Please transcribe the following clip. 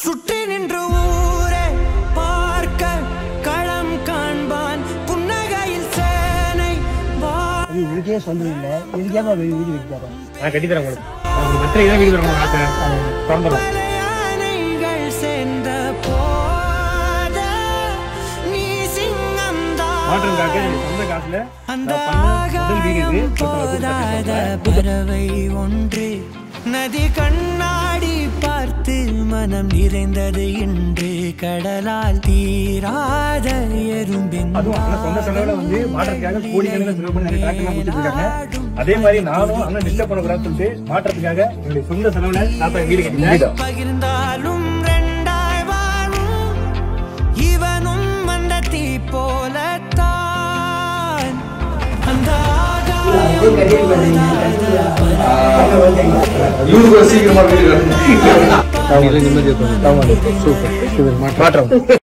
சுற்றி நின்று ஊரே பார்க்க களம் காண்பான் புன்னகையில் சேனை வா அது உங்களுக்கே சொந்தம் இல்லை இதுக்கேப்பா வீடு வீடு வைக்கிறாரு நான் கட்டி தரேன் உங்களுக்கு உங்களுக்கு பத்திரிகை தான் வீடு தரணும் ஆசை திறந்துடும் பல யானைகள் சேர்ந்த போத நீ சிங்கம்தான் மாற்றம்காக என் சொந்த காசுல அந்த நான் பண்ண முதல் வீடு இது ஆகாயம் போதாத பறவை ஒன்று நதி கண்ணாடி பார்த்து மனம் நிறைந்தது இன்று கடலால் தீராத எறும்பின் அதுவும் அண்ணன் சொந்த செலவுல வந்து மாற்றத்துக்காக கோடிக்கணக்கில் செலவு பண்ணி நிறைய டிராக்டர்லாம் கொடுத்துட்டு இருக்காங்க அதே மாதிரி நானும் அண்ணன் டிஸ்டர்ப் பண்ணக்கூடாதுன்னு சொல்லிட்டு மாற்றத்துக்காக என்னுடைய சொந்த செலவுல தாத்தா வீடு கட்டிட்டேன் பகிர்ந்தாலும் ரெண்டாய் வாழும் இவனும் அந்த தீ போலத்தான் அந்த ஆகாயம் இவங்களுக்கு சீக்கிரமா வீடு கட்டணும் சூப்பர் மாற்றம்